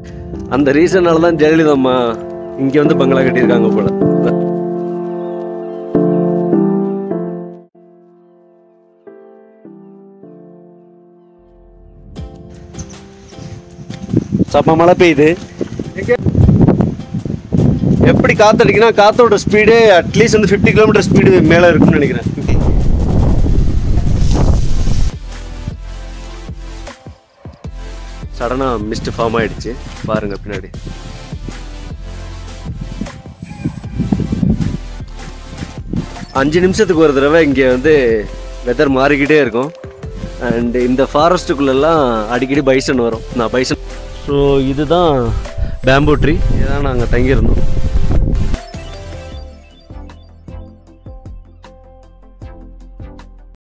அந்த ரீசனால தான் ஜெயலலிதா அம்மா இங்கே வந்து பங்களா கட்டியிருக்காங்க போல செம்ம மழை பெய்யுது எப்படி காத்தடிக்குன்னா காத்தோட ஸ்பீடே அட்லீஸ்ட் வந்து ஃபிஃப்டி கிலோமீட்டர் ஸ்பீடு மேலே இருக்கும்னு நினைக்கிறேன் சடனாக மிஸ்ட் ஃபார்ம் ஆயிடுச்சு பாருங்க பின்னாடி அஞ்சு நிமிஷத்துக்கு ஒரு தடவை இங்கே வந்து வெதர் மாறிக்கிட்டே இருக்கும் அண்ட் இந்த ஃபாரஸ்ட்டுக்குள்ளெல்லாம் அடிக்கடி பைசன் வரும் நான் பைசன் ஸோ இதுதான் பேம்பு ட்ரீ இதுதான் நாங்கள் தங்கியிருந்தோம்